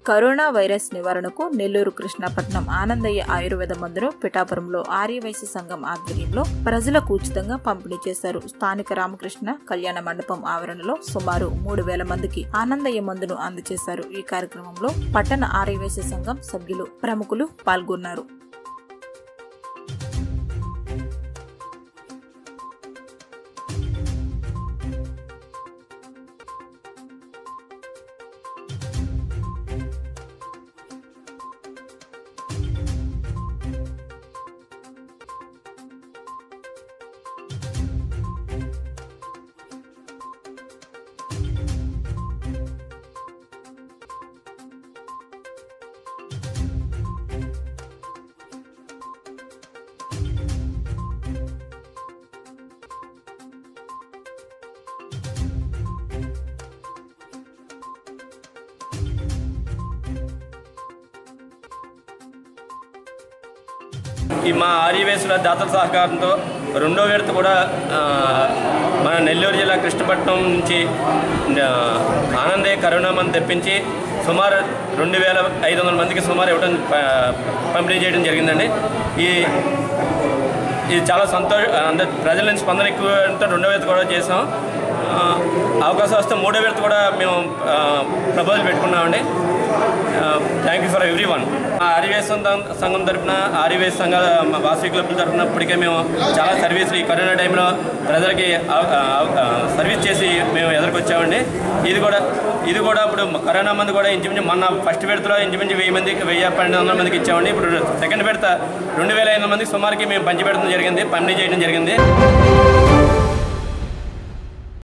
corona virus నివారణకు నెల్లూరు కృష్ణాపట్నం ఆనందయ్య ఆయుర్వేద మందును పిఠాపురంలో ఆర్యవైశ్య సంఘం ఆధ్వర్యంలో ప్రజలకు ఉచితంగా పంపిణీ చేశారు స్థానిక రామకృష్ణ కళ్యాణ మండపం ఆవరణలో సుమారు మూడు వేల మందికి ఆనందయ్య మందును అందజేశారు ఈ కార్యక్రమంలో పట్టణ ఆర్యవైశ్య సంఘం సభ్యులు ప్రముఖులు పాల్గొన్నారు ఈ మా ఆర్యవేసుల దాతల సహకారంతో రెండో విడత కూడా ఆ, మన నెల్లూరు జిల్లా కృష్ణపట్నం నుంచి ఆ, ఆనందయ్య కరుణామని తెప్పించి సుమారు రెండు వేల ఐదు వందల మందికి సుమారు ఇవ్వడం ప- పంపిణీ చేయడం జరిగిందండి ఈ ఇది చాలా సంతోష అందరి ప్రజల నుంచి స్పందన ఎక్కువ ఉండటంతో రెండో విడత కూడా చేసాం ఆ, అవకాశం వస్తే మూడో విడత కూడా మేము ప్రపోజల్ పెట్టుకున్నామండి thank you for everyone Aryavysya సంఘం తరఫున ఆర్యవేస్ సంఘ మా వాసవి క్లబ్ల తరఫున ఇప్పటికే మేము చాలా సర్వీసులు ఈ కరోనా టైంలో ప్రజలకి అవ- అవ- సర్వీస్ చేసి మేము ఎదుర్కొచ్చామండి ఇది కూడా ఇది కూడా ఇప్పుడు కరోనా మంది కూడా ఇంచుమించు మొన్న ఫస్ట్ విడతలో ఇంచుమించు వెయ్యి మందికి వెయ్యి పన్నెండు వందల మందికి ఇచ్చామండి ఇప్పుడు సెకండ్ విడత రెండు వేల ఐదు వందల మందికి సుమారుకి మేము పంచి పెట్టడం జరిగింది పంపిణీ చేయడం జరిగింది